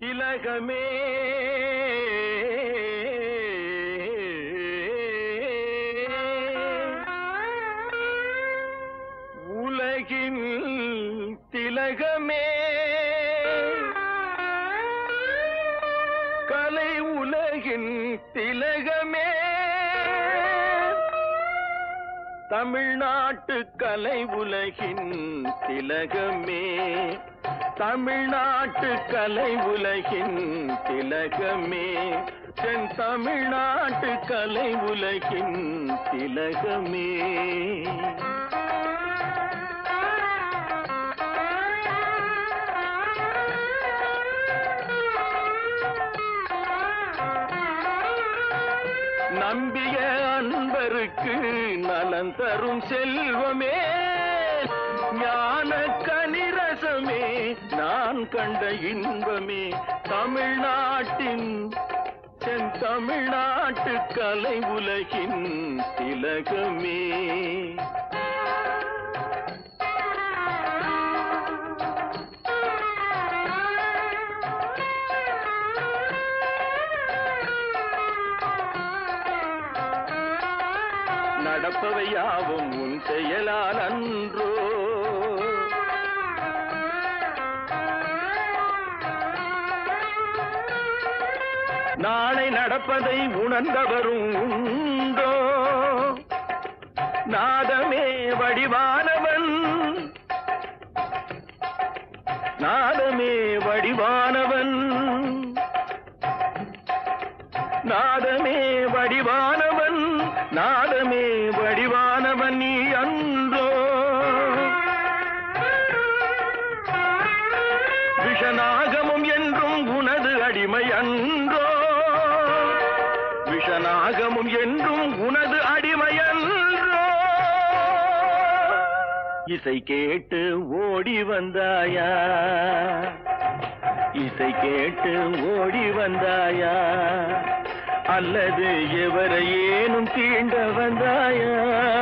திலகமே உலகின் திலகமே கலை உலகின் திலகமே தமிழ்நாட்டு கலை உலகின் திலகமே தமிழ்நாட்டு கலை உலகின் திலகமே தென் தமிழ்நாட்டு கலை உலகின் திலகமே நம்பிய அன்பருக்கு நலன் தரும் செல்வமே ஞான கனிரசமே நான் கண்ட இன்பமே தமிழ்நாட்டின் தென் தமிழ்நாட்டு கலை உலகின் திலகமே நடப்பவை யாவும் உன் செயலால் அன்றோ நாளை நடப்பதை உணர்ந்தவரும் உண்டோ நாதமே வடிவானவன் நாதமே வடிவானவன் நாதமே வடிவானவன் நாதமே வடிவானவன் நீ அன்றோ விஷநாகமும் என்றும் உனது அடிமை அன்றோ விஷநாகமும் என்றும் உனது அடிமை அன்றோ இசை கேட்டு ஓடி வந்தாயா இசை கேட்டு ஓடி வந்தாயா அல்லது எவரையேனும் தீண்ட வந்தாயா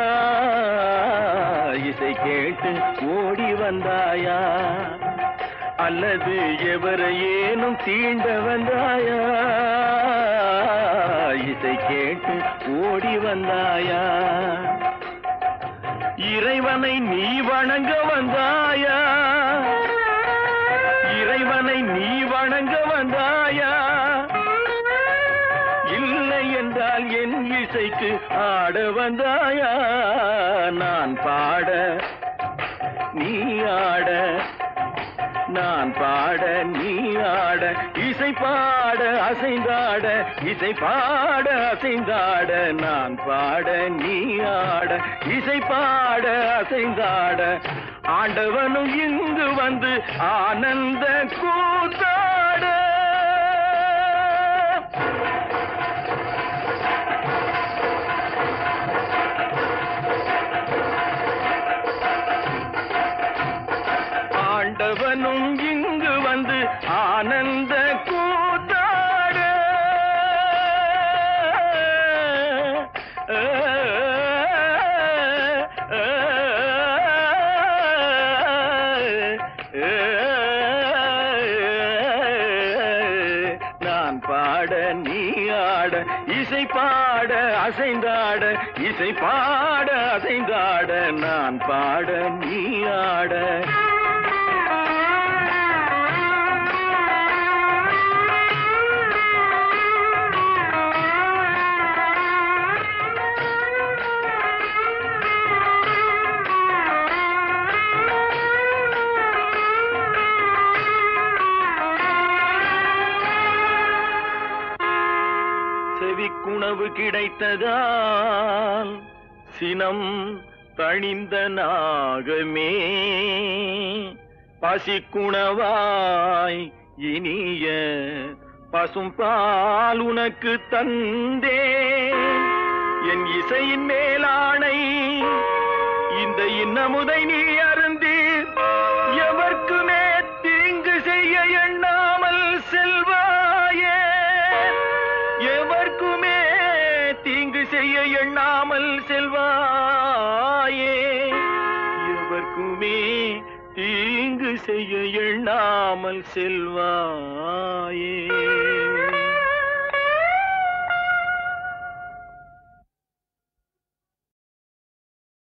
இசை கேட்டு ஓடி வந்தாயா அல்லது எவரையேனும் தீண்ட வந்தாயா இசை கேட்டு ஓடி வந்தாயா இறைவனை நீ வணங்க வந்தாயா இறைவனை நீ வணங்க வந்தாயா இல்லை என்றால் என் இசைக்கு ஆட வந்தாயா நான் பாட நீ ஆட நான் பாட நீ ஆட இசை பாட அசைந்தாட இசை பாட அசைந்தாட நான் பாட நீ ஆட இசை பாட அசைந்தாட ஆண்டவனும் இங்கு வந்து ஆனந்த கூத்தாட ஆண்டவனும் இங்கு வந்து ஆனந்த கூத்தாட நான் பாட நீ ஆட இசை பாட அசைந்தாட இசை பாட அசைந்தாட நான் பாட நீ ஆட செவிக்குணவு கிடைத்ததால் சினம் தணிந்த நாகமே பசிக்குணவாய் இனிய பசும்பால் உனக்கு தந்தே என் இசையின் மேலானை இந்த இன்னமுதை நீ அருந்தி எவர்க்குமே தீங்கு செய்ய எண்ணாமல் செல்வாயே எவர்க்குமே தீங்கு செய்ய எண்ணாமல் செல்வாயே எவர்க்குமே தீங்கு செய்ய எண்ணாமல் செல்வாயே